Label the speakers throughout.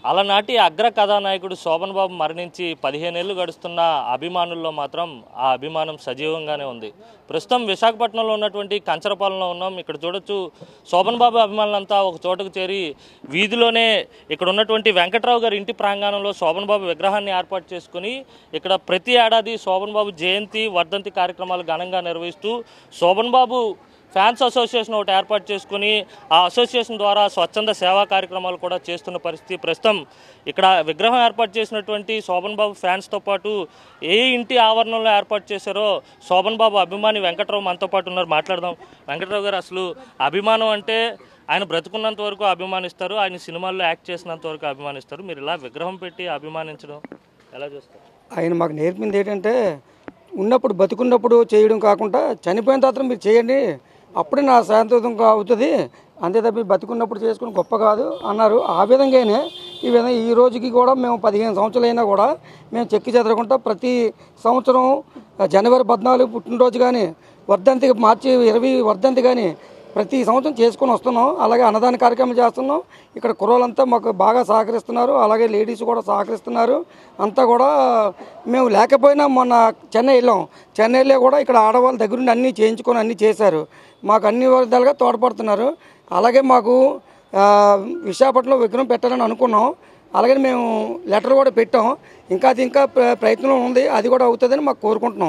Speaker 1: అలనాటి అగ్ర కథానాయకుడు శోభన్ బాబు మరణించి పదిహేనేళ్ళు గడుస్తున్న అభిమానుల్లో మాత్రం ఆ అభిమానం సజీవంగానే ఉంది ప్రస్తుతం విశాఖపట్నంలో ఉన్నటువంటి కంచరపాలెంలో ఉన్నాం ఇక్కడ చూడొచ్చు శోభన్ బాబు అభిమానులంతా ఒక చోటకు చేరి వీధిలోనే ఇక్కడ ఉన్నటువంటి వెంకట్రావు గారి ఇంటి ప్రాంగణంలో శోభన్ బాబు విగ్రహాన్ని ఏర్పాటు చేసుకుని ఇక్కడ ప్రతి ఏడాది శోభన్ బాబు జయంతి వర్ధంతి కార్యక్రమాలు ఘనంగా నిర్వహిస్తూ శోభన్ బాబు ఫ్యాన్స్ అసోసియేషన్ ఒకటి ఏర్పాటు చేసుకుని ఆ అసోసియేషన్ ద్వారా స్వచ్ఛంద సేవా కార్యక్రమాలు కూడా చేస్తున్న పరిస్థితి ప్రస్తుతం ఇక్కడ విగ్రహం ఏర్పాటు చేసినటువంటి శోభన్ బాబు ఫ్యాన్స్తో పాటు ఏ ఇంటి ఆవరణంలో ఏర్పాటు చేశారో శోభన్ బాబు అభిమాని వెంకట్రావు మనతో పాటు ఉన్నారు మాట్లాడదాం వెంకట్రావు గారు అసలు అభిమానం అంటే ఆయన బ్రతుకున్నంత వరకు అభిమానిస్తారు ఆయన సినిమాల్లో యాక్ట్ చేసినంత వరకు అభిమానిస్తారు మీరు ఇలా విగ్రహం పెట్టి అభిమానించడం ఎలా చూస్తారు
Speaker 2: ఆయన మాకు నేర్పింది ఏంటంటే ఉన్నప్పుడు బతుకున్నప్పుడు చేయడం కాకుండా చనిపోయిన తర్వాత మీరు చేయండి అప్పుడే నా శాంతం అవుతుంది అంతే తప్పి బతుకున్నప్పుడు చేసుకుని గొప్ప కాదు అన్నారు ఆ విధంగానే ఈ విధంగా ఈ రోజుకి కూడా మేము పదిహేను సంవత్సరాలు అయినా కూడా మేము చెక్కి చెదరకుండా ప్రతి సంవత్సరం జనవరి పద్నాలుగు పుట్టినరోజు కానీ వర్ధంతి మార్చి ఇరవై వర్ధంతి కానీ ప్రతి సంవత్సరం చేసుకొని వస్తున్నాం అలాగే అన్నదాన కార్యక్రమం చేస్తున్నాం ఇక్కడ కుర్రోళ్ళంతా మాకు బాగా సహకరిస్తున్నారు అలాగే లేడీస్ కూడా సహకరిస్తున్నారు అంతా కూడా మేము లేకపోయినా మొన్న చెన్నై వెళ్ళాం చెన్నైలో కూడా ఇక్కడ ఆడవాళ్ళ దగ్గరుండి అన్నీ చేయించుకొని అన్నీ చేశారు మాకు అన్ని విధాలుగా తోడ్పడుతున్నారు అలాగే మాకు ఆ, విశాఖపట్నంలో విగ్రహం పెట్టాలని అనుకున్నాం అలాగే మేము లెటర్ కూడా పెట్టాం ఇంకా అది ఇంకా ప్ర- ప్రయత్నం ఉంది అది కూడా అవుతుందని మాకు కోరుకుంటున్నాం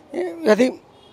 Speaker 2: అది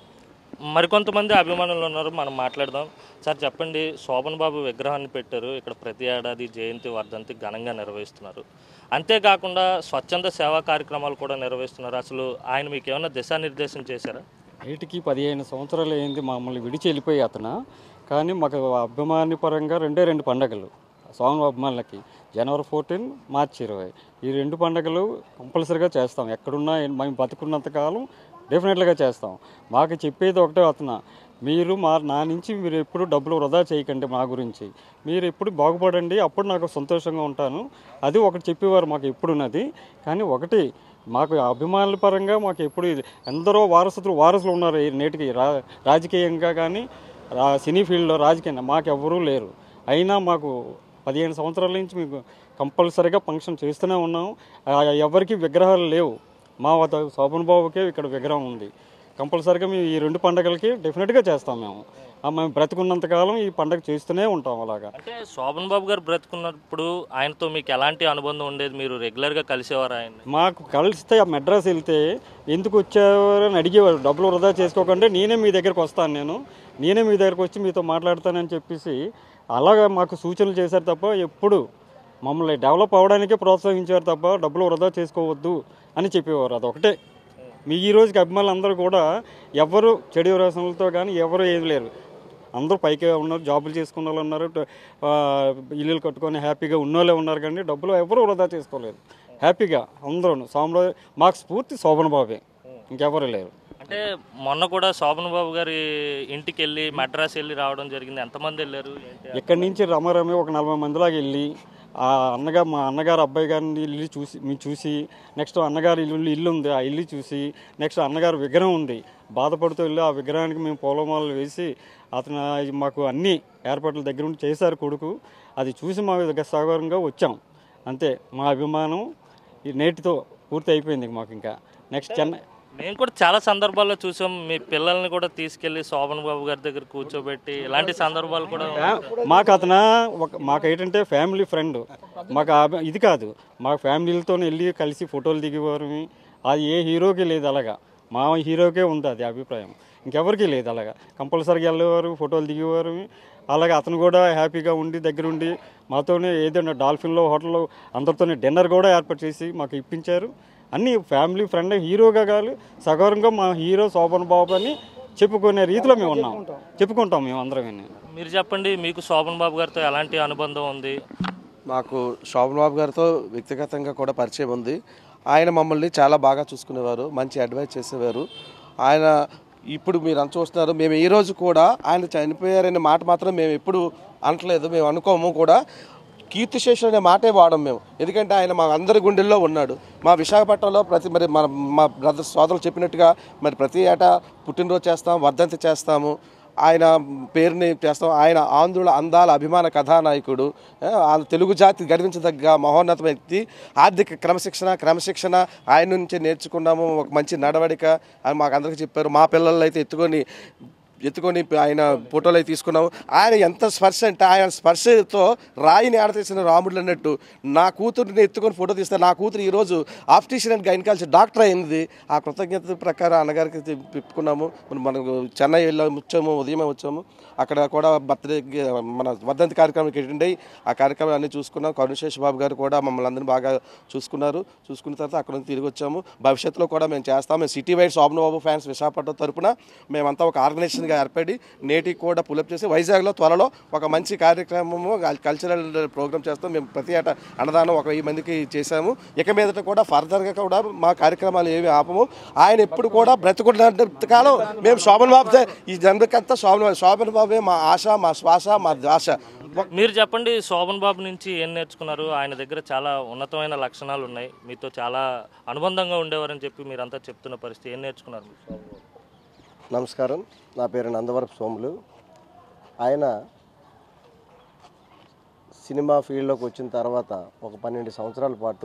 Speaker 1: మరికొంతమంది అభిమానులు ఉన్నారు మనం మాట్లాడదాం సార్ చెప్పండి శోభన్ బాబు విగ్రహాన్ని పెట్టారు ఇక్కడ ప్రతి ఏడాది జయంతి వర్ధంతి ఘనంగా నిర్వహిస్తున్నారు అంతేకాకుండా స్వచ్ఛంద సేవా కార్యక్రమాలు కూడా నిర్వహిస్తున్నారు అసలు ఆయన మీకు ఏమైనా దిశానిర్దేశం చేశారా
Speaker 3: బయటికి పదిహేను సంవత్సరాలు అయింది మమ్మల్ని విడిచి వెళ్ళిపోయి అతను కానీ మాకు అభిమాని పరంగా రెండే రెండు పండగలు స్వామి అభిమానులకి జనవరి ఫోర్టీన్ మార్చి ఇరవై ఈ రెండు పండగలు కంపల్సరీగా చేస్తాం ఎక్కడున్నా మేము బతుకున్నంత కాలం డెఫినెట్గా చేస్తాం మాకు చెప్పేది ఒకటే అతను మీరు మా నా నుంచి మీరు ఎప్పుడు డబ్బులు వృధా చేయకండి మా గురించి మీరు ఎప్పుడు బాగుపడండి అప్పుడు నాకు సంతోషంగా ఉంటాను అది ఒకటి చెప్పేవారు మాకు ఎప్పుడున్నది కానీ ఒకటి మాకు అభిమానుల పరంగా మాకు ఎప్పుడు ఇది ఎందరో వారసులు వారసులు ఉన్నారు ఈ నేటికి రా రాజకీయంగా కానీ రా సినీ ఫీల్డ్లో రాజకీయంగా మాకు ఎవ్వరూ లేరు అయినా మాకు పదిహేను సంవత్సరాల నుంచి మీకు కంపల్సరీగా ఫంక్షన్ చేస్తూనే ఉన్నాం ఆ, ఎవరికి విగ్రహాలు లేవు మా వద్ద శోభన్ బాబుకే ఇక్కడ విగ్రహం ఉంది కంపల్సరీగా మేము ఈ రెండు పండగలకి డెఫినెట్గా చేస్తాం మేము ఆ, మేము బ్రతుకున్నంతకాలం ఈ పండగ చేస్తూనే ఉంటాం అలాగా
Speaker 1: అంటే శోభన్ బాబు గారు బ్రతుకున్నప్పుడు ఆయనతో మీకు ఎలాంటి అనుబంధం ఉండేది మీరు రెగ్యులర్గా కలిసేవారు ఆయన్ని
Speaker 3: మాకు కలిస్తే ఆ మెడ్రాస్ వెళ్తే ఎందుకు వచ్చారు అని అడిగేవారు డబ్బులు వృధా చేసుకోకుండా నేనే మీ దగ్గరకు వస్తాను నేను నేనే మీ దగ్గరకు వచ్చి మీతో మాట్లాడతానని చెప్పేసి అలాగా మాకు సూచనలు చేశారు తప్ప ఎప్పుడు మమ్మల్ని డెవలప్ అవ్వడానికే ప్రోత్సహించారు తప్ప డబ్బులు వృధా చేసుకోవద్దు అని చెప్పేవారు అదొకటే మీ ఈ రోజుకి అభిమానులు అందరూ కూడా ఎవరు చెడు రసనలతో కానీ ఎవరు ఏది లేరు అందరూ పైకి ఉన్నారు జాబులు చేసుకున్న వాళ్ళు ఉన్నారు ట- ఆ, ఇల్లులు కట్టుకొని హ్యాపీగా ఉన్నోళ్ళే ఉన్నారు కానీ డబ్బులు ఎవరు వృధా చేసుకోలేదు హ్యాపీగా అందరూ సాంబ్రా మాకు స్ఫూర్తి శోభన బాబే ఇంకెవరు లేరు
Speaker 1: అంటే మొన్న కూడా శోభన్ బాబు గారి ఇంటికి వెళ్ళి మద్రాస్ వెళ్ళి రావడం జరిగింది ఎంతమంది వెళ్ళారు ఏంటి
Speaker 3: ఇక్కడి నుంచి రమారమి ఒక నలభై మందిలాగా వెళ్ళి ఆ అన్నగారు మా అన్నగారు అబ్బాయి గారిని ఇల్లు చూసి మేము చూసి నెక్స్ట్ అన్నగారు ఇల్లు ఇల్లు ఉంది ఆ ఇల్లు చూసి నెక్స్ట్ అన్నగారు విగ్రహం ఉంది బాధపడుతూ వెళ్ళి ఆ విగ్రహానికి మేము పూలమాలలు వేసి అతను మాకు అన్ని ఏర్పాట్ల దగ్గర ఉండి చేశారు కొడుకు అది చూసి మా దగ్గర సహకారంగా వచ్చాం అంతే మా అభిమానం ఈ నేటితో పూర్తి అయిపోయింది మాకు ఇంకా నెక్స్ట్ చెన్నై
Speaker 1: మేము కూడా చాలా సందర్భాల్లో చూసాం మీ పిల్లల్ని కూడా తీసుకెళ్లి శోభన్ బాబు గారి దగ్గర కూర్చోబెట్టి ఇలాంటి సందర్భాలు కూడా
Speaker 3: ఫ్యా- మాకు అతను ఒక మాకు ఏంటంటే ఫ్యామిలీ ఫ్రెండ్ మాకు ఆ- ఇది కాదు మా ఫ్యామిలీలతో వెళ్ళి కలిసి ఫోటోలు దిగేవారు అది ఏ హీరోకి లేదు అలాగా మా హీరోకే ఉంది అది అభిప్రాయం ఇంకెవరికి లేదు అలాగా కంపల్సరీగా వెళ్ళేవారు ఫోటోలు దిగేవారు అలాగే అతను కూడా హ్యాపీగా ఉండి దగ్గరుండి మాతోనే ఏదైనా డాల్ఫిన్లో హోటల్లో అందరితోనే డిన్నర్ కూడా ఏర్పాటు చేసి మాకు ఇప్పించారు అన్ని ఫ్యామిలీ ఫ్రెండ్ హీరోగా కాదు సగౌరంగా మా హీరో శోభన్ బాబు అని చెప్పుకునే రీతిలో మేము ఉన్నాం చెప్పుకుంటాం మేము అందరం
Speaker 1: మీరు చెప్పండి మీకు శోభన్ బాబు గారితో ఎలాంటి అనుబంధం ఉంది
Speaker 4: మాకు శోభన్ బాబు గారితో వ్యక్తిగతంగా కూడా పరిచయం ఉంది ఆయన మమ్మల్ని చాలా బాగా చూసుకునేవారు మంచి అడ్వైస్ చేసేవారు ఆయన ఇప్పుడు మీరు అంత చూస్తున్నారు మేము ఈ రోజు కూడా ఆయన చనిపోయారనే మాట మాత్రం మేము ఎప్పుడు అనట్లేదు మేము అనుకోము కూడా కీర్తిశేషులు అనే మాటే వాడం మేము ఎందుకంటే ఆయన మా అందరి గుండెల్లో ఉన్నాడు మా విశాఖపట్నంలో ప్రతి మరి మన మా బ్రదర్ సోదరులు చెప్పినట్టుగా మరి ప్రతి ఏటా పుట్టినరోజు చేస్తాం వర్ధంతి చేస్తాము ఆయన పేరుని చేస్తాం ఆయన ఆంధ్రుల అందాల అభిమాన కథానాయకుడు ఆ, ఆ తెలుగు జాతి గర్వించదగ్గ మహోన్నత వ్యక్తి ఆర్థిక క్రమశిక్షణ క్రమశిక్షణ ఆయన నుంచి నేర్చుకున్నాము ఒక మంచి నడవడిక అని మాకు అందరికీ చెప్పారు మా పిల్లలు అయితే ఎత్తుకొని ఎత్తుకొని ఆయన ఫోటోలు అయితే తీసుకున్నాము ఆయన ఎంత స్పర్శ అంటే ఆయన స్పర్శతో రాయిని ఆడతీసిన రాముడు అన్నట్టు నా కూతురిని ఎత్తుకొని ఫోటో తీస్తే నా కూతురు ఈరోజు ఆప్టిషియన్ అండ్ గైనకాలజీ డాక్టర్ అయింది ఆ కృతజ్ఞత ప్రకారం అన్నగారికి చెప్పుకున్నాము మనం మనకు చెన్నై వెళ్ళాము వచ్చాము ఉదయమే వచ్చాము అక్కడ కూడా బర్త్డే మన వర్ధంతి కార్యక్రమానికి అటెండ్ అయ్యి ఆ కార్యక్రమం అన్ని చూసుకున్నాం కరుణశేష్ బాబు గారు కూడా మమ్మల్ని అందరినీ బాగా చూసుకున్నారు చూసుకున్న తర్వాత అక్కడ నుంచి తిరిగి వచ్చాము భవిష్యత్తులో కూడా మేము చేస్తాం మేము city wide Sobhan Babu fans Visakhapatnam తరపున మేమంతా ఒక ఆర్గనైజేషన్గా ఏర్పడి నేటికి కూడా పులప్ చేసి వైజాగ్లో త్వరలో ఒక మంచి కార్యక్రమము కల్చరల్ ప్రోగ్రామ్ చేస్తాం మేము ప్రతి ఏటా అన్నదానం ఒక వెయ్యి మందికి చేశాము ఇక మీదట కూడా ఫర్దర్గా కూడా మా కార్యక్రమాలు ఏవి ఆపము ఆయన ఎప్పుడు కూడా బ్రతుకున్నంత కాలం మేము శోభన్ బాబు ఈ జన్మకంతా శోభన్ బాబు శోభన్ బాబే మా ఆశ మా శ్వాస మా ఆశ
Speaker 1: మీరు చెప్పండి శోభన్ బాబు నుంచి ఏం నేర్చుకున్నారు ఆయన దగ్గర చాలా ఉన్నతమైన లక్షణాలు ఉన్నాయి మీతో చాలా అనుబంధంగా ఉండేవారని చెప్పి మీరంతా చెప్తున్న పరిస్థితి ఏం నేర్చుకున్నారు మీరు శోభన్ బాబు?
Speaker 5: నమస్కారం నా పేరు నందవరపు సోములు ఆయన సినిమా ఫీల్డ్లోకి వచ్చిన తర్వాత ఒక పన్నెండు సంవత్సరాల పాటు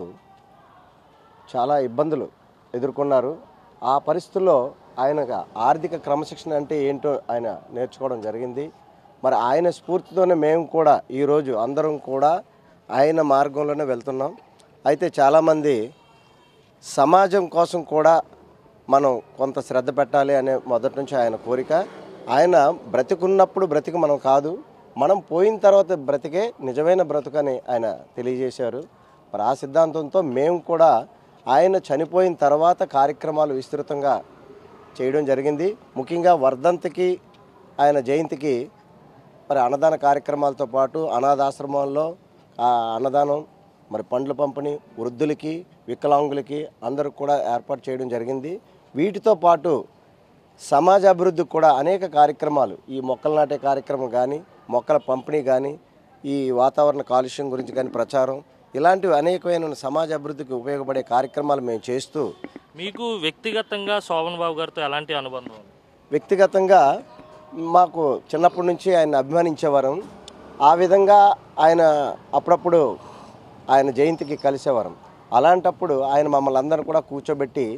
Speaker 5: చాలా ఇబ్బందులు ఎదుర్కొన్నారు ఆ పరిస్థితుల్లో ఆయనకు ఆర్థిక క్రమశిక్షణ అంటే ఏంటో ఆయన నేర్చుకోవడం జరిగింది మరి ఆయన స్ఫూర్తితోనే మేము కూడా ఈరోజు అందరం కూడా ఆయన మార్గంలోనే వెళ్తున్నాం అయితే చాలామంది సమాజం కోసం కూడా మనం కొంత శ్రద్ధ పెట్టాలి అనే మొదటి నుంచి ఆయన కోరిక ఆయన బ్రతికున్నప్పుడు బ్రతికి మనం కాదు మనం పోయిన తర్వాత బ్రతికే నిజమైన బ్రతుకని ఆయన తెలియజేశారు మరి ఆ సిద్ధాంతంతో మేము కూడా ఆయన చనిపోయిన తర్వాత కార్యక్రమాలు విస్తృతంగా చేయడం జరిగింది ముఖ్యంగా వర్ధంతికి ఆయన జయంతికి మరి అన్నదాన కార్యక్రమాలతో పాటు అనాథాశ్రమాల్లో ఆ అన్నదానం మరి పండ్ల పంపిణీ వృద్ధులకి వికలాంగులకి అందరికి కూడా ఏర్పాటు చేయడం జరిగింది వీటితో పాటు సమాజ అభివృద్ధికి కూడా అనేక కార్యక్రమాలు ఈ మొక్కలు నాటే కార్యక్రమం కానీ మొక్కల పంపిణీ కానీ ఈ వాతావరణ కాలుష్యం గురించి కానీ ప్రచారం ఇలాంటివి అనేకమైన సమాజ అభివృద్ధికి ఉపయోగపడే కార్యక్రమాలు మేము చేస్తూ
Speaker 1: మీకు వ్యక్తిగతంగా శోభన్ బాబు గారితో ఎలాంటి అనుబంధం ఉంది
Speaker 5: వ్యక్తిగతంగా మాకు చిన్నప్పటి నుంచి ఆయన అభిమానించేవారం ఆ విధంగా ఆయన అప్పుడప్పుడు ఆయన జయంతికి కలిసేవారం అలాంటప్పుడు ఆయన మమ్మల్ని అందరూ కూడా కూర్చోబెట్టి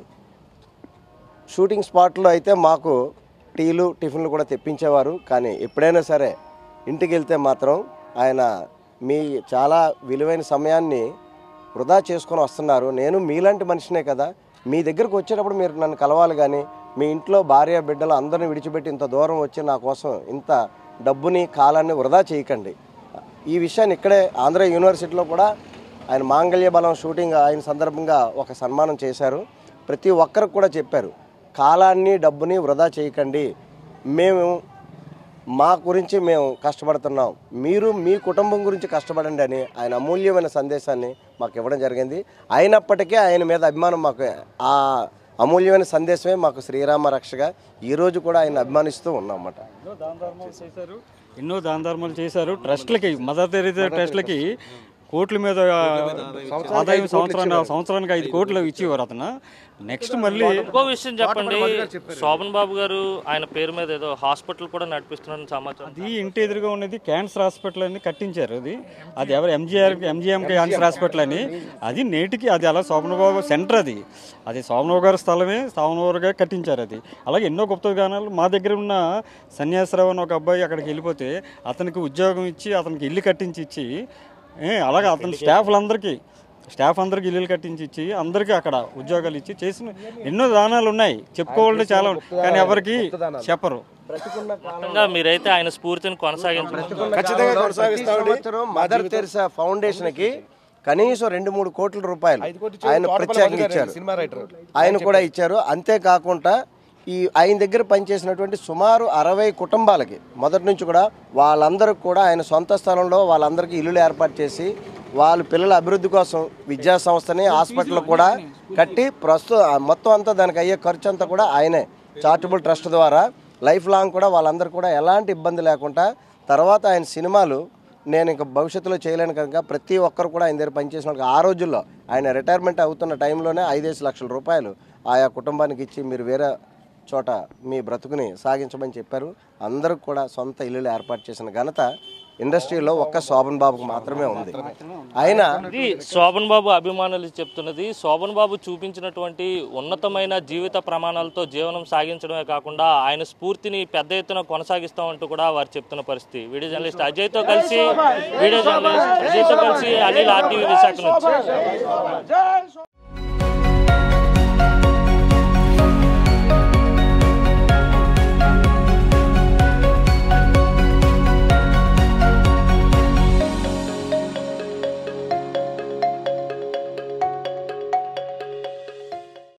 Speaker 5: షూటింగ్ స్పాట్లో అయితే మాకు టీలు టిఫిన్లు కూడా తెప్పించేవారు కానీ ఎప్పుడైనా సరే ఇంటికి వెళ్తే మాత్రం ఆయన మీ చాలా విలువైన సమయాన్ని వృధా చేసుకొని వస్తున్నారు నేను మీలాంటి మనిషినే కదా మీ దగ్గరకు వచ్చేటప్పుడు మీరు నన్ను కలవాలి కానీ మీ ఇంట్లో భార్య బిడ్డలు అందరిని విడిచిపెట్టి ఇంత దూరం వచ్చి నా కోసం ఇంత డబ్బుని కాలాన్ని వృధా చేయకండి ఈ విషయాన్ని ఇక్కడే ఆంధ్ర యూనివర్సిటీలో కూడా ఆయన మాంగళ్య బలం షూటింగ్ ఆయన సందర్భంగా ఒక సన్మానం చేశారు ప్రతి ఒక్కరికి కూడా చెప్పారు కాలాన్ని డబ్బుని వృధా చేయకండి మేము మా గురించి మేము కష్టపడుతున్నాం మీరు మీ కుటుంబం గురించి కష్టపడండి అని ఆయన అమూల్యమైన సందేశాన్ని మాకు ఇవ్వడం జరిగింది అయినప్పటికీ ఆయన మీద అభిమానం మాకు ఆ అమూల్యమైన సందేశమే మాకు శ్రీరామ రక్షగా ఈరోజు కూడా ఆయన అభిమానిస్తూ ఉన్నాం అన్నమాట
Speaker 3: ఎన్నో దాన ధర్మాలు చేశారు ఎన్నో దాన ధర్మాలు చేశారు ట్రస్ట్లకి మదర్ తెరీసా ట్రస్ట్లకి కోట్ల మీద ఆదాయం సంవత్సరానికి సంవత్సరానికి ఐదు కోట్లు ఇచ్చేవారు అతను నెక్స్ట్ మళ్ళీ
Speaker 1: ఇంకో విషయం చెప్పండి శోభన్ బాబు గారు ఆయన పేరు మీద ఏదో హాస్పిటల్ కూడా నడిపిస్తున్నారని సమాచారం
Speaker 3: అది ఇంటి ఎదురుగా ఉన్నది క్యాన్సర్ హాస్పిటల్ అని కట్టించారు అది అది ఎవరు ఎంజీఆర్ ఎంజీఎం క్యాన్సర్ హాస్పిటల్ అని అది నేటికి అది అలా శోభనబాబు సెంటర్ అది అది శోభనబాబు గారి స్థలమే శోభనబాబు గారు కట్టించారు అది అలాగే ఎన్నో గొప్ప గానాలు మా దగ్గర ఉన్న సన్యాసరావు అని ఒక అబ్బాయి అక్కడికి వెళ్ళిపోతే అతనికి ఉద్యోగం ఇచ్చి అతనికి ఇల్లు కట్టించి ఇచ్చి ఏ, అలాగే అతని స్టాఫ్లందరికీ స్టాఫ్ అందరికి ఇల్లులు కట్టించి ఇచ్చి అందరికీ అక్కడ ఉద్యోగాలు ఇచ్చి చేసిన ఎన్నో దానాలు ఉన్నాయి చెప్పుకోవాలంటే చాలా ఉన్నాయి. కానీ ఎవరికి చెప్పరు
Speaker 1: మొత్తంగా మీరైతే ఆయన స్ఫూర్తిని కొనసాగించారు
Speaker 4: ఖచ్చితంగా
Speaker 5: ప్రతి
Speaker 4: కొనసాగిస్తామండి
Speaker 5: సంవత్సరం మదర్ తెరిసా ఫౌండేషన్ కి కనీసం రెండు మూడు కోట్ల రూపాయలు ఆయన
Speaker 4: తోటపల్లి
Speaker 5: ప్రత్యేకంగా
Speaker 4: మధు గారు,
Speaker 5: ఇచ్చారు
Speaker 4: సినిమా రైటర్
Speaker 5: ఆయన కూడా ఇచ్చారు అంతేకాకుండా ఈ ఆయన దగ్గర పనిచేసినటువంటి సుమారు అరవై కుటుంబాలకి మొదటి నుంచి కూడా వాళ్ళందరికీ కూడా ఆయన సొంత స్థలంలో వాళ్ళందరికీ ఇల్లులు ఏర్పాటు చేసి వాళ్ళ పిల్లల అభివృద్ధి కోసం విద్యా సంస్థని హాస్పిటల్ కూడా కట్టి ప్రస్తుతం ఆ మొత్తం అంతా దానికి అయ్యే ఖర్చు అంతా కూడా ఆయనే చారిటబుల్ ట్రస్ట్ ద్వారా లైఫ్ లాంగ్ కూడా వాళ్ళందరూ కూడా ఎలాంటి ఇబ్బంది లేకుండా తర్వాత ఆయన సినిమాలు నేను ఇంకా భవిష్యత్తులో చేయలేను కనుక ప్రతి ఒక్కరు కూడా ఆయన దగ్గర పనిచేసిన వాళ్ళకి ఆ రోజుల్లో ఆయన రిటైర్మెంట్ అవుతున్న టైంలోనే ఐదేసి లక్షల రూపాయలు ఆయా కుటుంబానికి ఇచ్చి మీరు వేరే చోట మీ బ్రతుకుని సాగించమని చెప్పారు అందరికి కూడా సొంత ఇల్లులు ఏర్పాటు చేసిన ఘనత ఇండస్ట్రీలో ఒక్క శోభన్ బాబుకు మాత్రమే ఉంది ఆయన
Speaker 1: ఇది శోభన్ బాబు అభిమానులు చెప్తున్నది శోభన్ బాబు చూపించినటువంటి ఉన్నతమైన జీవిత ప్రమాణాలతో జీవనం సాగించడమే కాకుండా ఆయన స్ఫూర్తిని పెద్ద ఎత్తున కొనసాగిస్తామంటూ కూడా వారు చెప్తున్న పరిస్థితి వీడియో జర్నలిస్ట్ అజయ్తో కలిసి వీడియో జర్నలిస్ట్ అజయ్తో కలిసి అనిల్ ఆర్టీవీ విశాఖ నుంచి